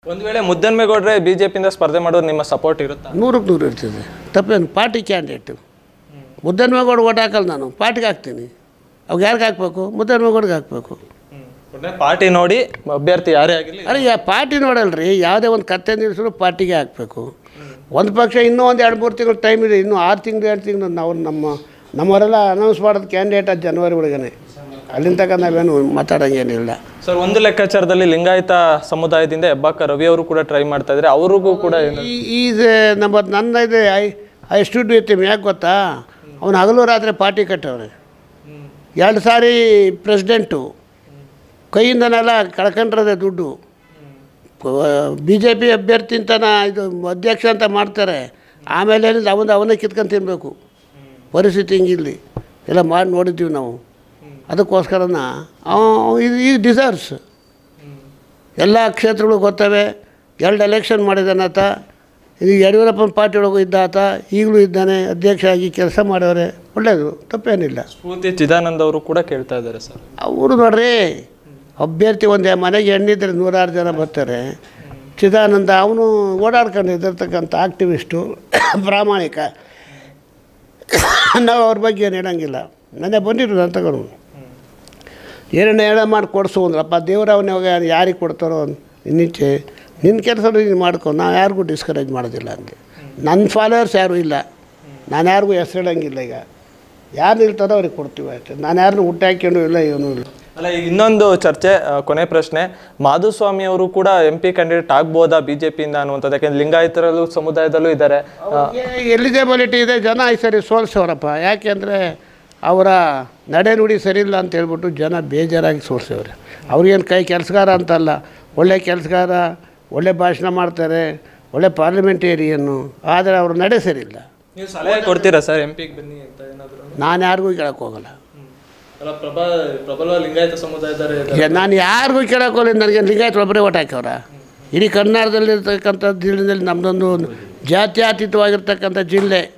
ಒಂದು ವೇಳೆ ಮುದ್ದನ್ಮೇಗೌಡ್ರೆ ಬಿಜೆಪಿಯಿಂದ ಸ್ಪರ್ಧೆ ಮಾಡೋದು ನಿಮ್ಮ ಸಪೋರ್ಟ್ ಇರುತ್ತಾ ನೂರಕ್ಕೆ ನೂರು ಇರ್ತದೆ ತಪ್ಪೇನು ಪಾರ್ಟಿ ಕ್ಯಾಂಡಿಡೇಟು ಮುದ್ದನ್ಮೇಗೌಡ ಓಟ್ ಹಾಕಲ್ಲ ನಾನು ಪಾರ್ಟಿಗೆ ಹಾಕ್ತೀನಿ ಅವಾಗ ಯಾರಿಗೆ ಹಾಕ್ಬೇಕು ಮುದ್ದನ್ಮೇಗೌಡಿಗೆ ಹಾಕಬೇಕು ಪಾರ್ಟಿ ನೋಡಿ ಅಭ್ಯರ್ಥಿ ಯಾರೇ ಆಗಿರಲಿ ಅಲ್ಲ ಯಾ ಪಾರ್ಟಿ ನೋಡಲ್ರಿ ಯಾವುದೇ ಒಂದು ಕತ್ತೆ ನಿಲ್ಲಿಸಿದ್ರು ಪಾರ್ಟಿಗೆ ಹಾಕಬೇಕು ಒಂದು ಪಕ್ಷ ಇನ್ನೂ ಒಂದು ಎರಡು ಮೂರು ತಿಂಗಳು ಟೈಮ್ ಇದೆ ಇನ್ನೂ ಆರು ತಿಂಗಳು ಎರಡು ತಿಂಗಳು ನಾವು ನಮ್ಮ ನಮ್ಮವರೆಲ್ಲ ಅನೌನ್ಸ್ ಮಾಡೋದು ಕ್ಯಾಂಡಿಡೇಟ್ ಅದು ಜನವರಿ ಒಳಗನೆ ಅಲ್ಲಿಂದ ತನಕ ನಾವೇನು ಮಾತಾಡೋಂಗೇನಿಲ್ಲ ಸರ್ ಒಂದು ಲೆಕ್ಕಾಚಾರದಲ್ಲಿ ಲಿಂಗಾಯತ ಸಮುದಾಯದಿಂದ ಹೆಬ್ಬಾಕ ರವಿ ಅವರು ಕೂಡ ಟ್ರೈ ಮಾಡ್ತಾ ಇದ್ದಾರೆ ಅವ್ರಿಗೂ ಕೂಡ ಏನು ಈ ಈಸ್ ನಮ್ಮ ನನ್ನ ಇದೆ ಐ ಐ ಸ್ಟುಡ್ ವಿತ್ ಯಾಕೆ ಗೊತ್ತಾ ಅವನು ಹಗಲು ರಾತ್ರಿ ಪಾರ್ಟಿ ಕಟ್ಟವ್ರೆ ಎರಡು ಸಾರಿ ಪ್ರೆಸಿಡೆಂಟು ಕೈಯಿಂದನೆಲ್ಲ ಕಳ್ಕೊಂಡ್ರದೆ ದುಡ್ಡು ಬಿ ಜೆ ಪಿ ಅಭ್ಯರ್ಥಿ ಅಂತನ ಇದು ಅಧ್ಯಕ್ಷ ಅಂತ ಮಾಡ್ತಾರೆ ಆಮೇಲೆ ಏನಿಲ್ಲ ಅವನು ಅವನ್ನೇ ಕಿತ್ಕೊಂಡು ತಿನ್ನಬೇಕು ಪರಿಸ್ಥಿತಿ ಹಿಂಗಿಲ್ಲಿ ಎಲ್ಲ ಮಾಡಿ ನೋಡಿದ್ದೀವಿ ನಾವು ಅದಕ್ಕೋಸ್ಕರನ ಇದು ಈ ಡಿಸರ್ವ್ಸ್ ಎಲ್ಲ ಕ್ಷೇತ್ರಗಳು ಗೊತ್ತವೆ ಎರಡು ಎಲೆಕ್ಷನ್ ಮಾಡಿದಾನಾತ ಇದು ಯಡಿಯೂರಪ್ಪನ ಪಾರ್ಟಿ ಒಳಗೂ ಇದ್ದ ಆತ ಈಗಲೂ ಇದ್ದಾನೆ ಅಧ್ಯಕ್ಷ ಆಗಿ ಕೆಲಸ ಮಾಡವ್ರೆ ಒಳ್ಳೆಯದು ತಪ್ಪೇನಿಲ್ಲ ಸ್ಫೂರ್ತಿ ಚಿದಾನಂದ್ ಅವರು ಕೂಡ ಕೇಳ್ತಾ ಇದ್ದಾರೆ ಸರ್ ಅವರು ನೋಡ್ರಿ ಅಭ್ಯರ್ಥಿ ಒಂದು ಮನೆಗೆ ಹೆಣ್ಣಿದ್ರೆ ನೂರಾರು ಜನ ಬರ್ತಾರೆ ಚಿದಾನಂದ ಅವನು ಓಡಾಡ್ಕೊಂಡು ಇದ್ದಿರ್ತಕ್ಕಂಥ ಆಕ್ಟಿವಿಸ್ಟು ಪ್ರಾಮಾಣಿಕ ನಾವು ಅವ್ರ ಬಗ್ಗೆ ಏನು ಹೇಳಂಗಿಲ್ಲ ನನಗೆ ಬಂದಿರೋದು ಅಂತ ತಗೊಂಡು ಏನನ್ನ ಹೇಳ ಮಾಡಿ ಕೊಡಿಸು ಅಂದ್ರಪ್ಪ ದೇವ್ರ ಅವನಿಗೆ ಯಾರಿಗೆ ಕೊಡ್ತಾರೋ ಇನ್ನೀಚೆ ನಿನ್ನ ಕೆಲಸ ನೀನು ಮಾಡ್ಕೊ ನಾವು ಯಾರಿಗೂ ಡಿಸ್ಕರೇಜ್ ಮಾಡೋದಿಲ್ಲ ಅಂದೆ ನನ್ನ ಫಾಲೋವರ್ಸ್ ಯಾರೂ ಇಲ್ಲ ನಾನು ಯಾರಿಗೂ ಹೆಸರು ಹೇಳಂಗಿಲ್ಲ ಈಗ ಯಾರು ನಿಲ್ತಾರೋ ಅವ್ರಿಗೆ ಕೊಡ್ತೀವಿ ಅಷ್ಟೇ ನಾನು ಯಾರನ್ನೂ ಹುಟ್ಟಾಕೊಂಡು ಇಲ್ಲ ಏನೂ ಇಲ್ಲ ಅಲ್ಲ ಈಗ ಇನ್ನೊಂದು ಚರ್ಚೆ ಆ, ಕೊನೆ ಪ್ರಶ್ನೆ ಮಾಧುಸ್ವಾಮಿ ಅವರು ಕೂಡ ಎಂ ಪಿ ಕ್ಯಾಂಡಿಡೇಟ್ ಆಗ್ಬೋದಾ ಬಿಜೆಪಿಯಿಂದ ಅನ್ನುವಂಥದ್ದು ಯಾಕೆಂದ್ರೆ ಲಿಂಗಾಯತರಲ್ಲೂ ಸಮುದಾಯದಲ್ಲೂ ಇದ್ದಾರೆ ಎಲಿಜಿಬಿಲಿಟಿ ಇದೆ ಜನ ಈ ಸರಿ ಸೋಲ್ಸವ್ರಪ್ಪ ಯಾಕೆಂದರೆ ಅವರ ನಡೆ ನುಡಿ ಸರಿ ಇಲ್ಲ ಅಂತ ಹೇಳ್ಬಿಟ್ಟು ಜನ ಬೇಜಾರಾಗಿ ಸೋಲ್ಸವ್ರೆ ಅವ್ರಿಗೇನು ಕೈ ಕೆಲಸಗಾರ ಅಂತಲ್ಲ ಒಳ್ಳೆ ಕೆಲಸಗಾರ ಒಳ್ಳೆ ಭಾಷಣ ಮಾಡ್ತಾರೆ ಒಳ್ಳೆ ಪಾರ್ಲಿಮೆಂಟೇರಿಯನ್ನು ಆದರೆ ಅವ್ರ ನಡೆ ಸರಿ ಇಲ್ಲ ನೀವು ಸಲಹೆ ಕೊಡ್ತೀರಾ ಸರ್ ಎಂ ಪಿಗೆ ಬನ್ನಿ ಅಂತ ಏನಾದರೂ ನಾನು ಯಾರಿಗೂ ಕೇಳಕ್ಕೆ ಹೋಗಲ್ಲ ಅಲ್ಲ ಪ್ರಬಲ ಪ್ರಬಲ ಲಿಂಗಾಯತ ಸಮುದಾಯದವರೇ ಇದ್ದಾರೆ. ಈಗ ನಾನು ಯಾರಿಗೂ ಕೇಳಕ್ಕೆ ಹೋಗಲ್ಲ ನನಗೆ ಲಿಂಗಾಯತ್ ಒಬ್ಬರೇ ಓಟ್ ಹಾಕ್ಯವ್ರ ಇಡೀ ಕರ್ನಾಟಕದಲ್ಲಿರ್ತಕ್ಕಂಥ ಜಿಲ್ಲೆಯಲ್ಲಿ ನಮ್ಮದೊಂದು ಜಾತ್ಯತೀತವಾಗಿರ್ತಕ್ಕಂಥ ಜಿಲ್ಲೆ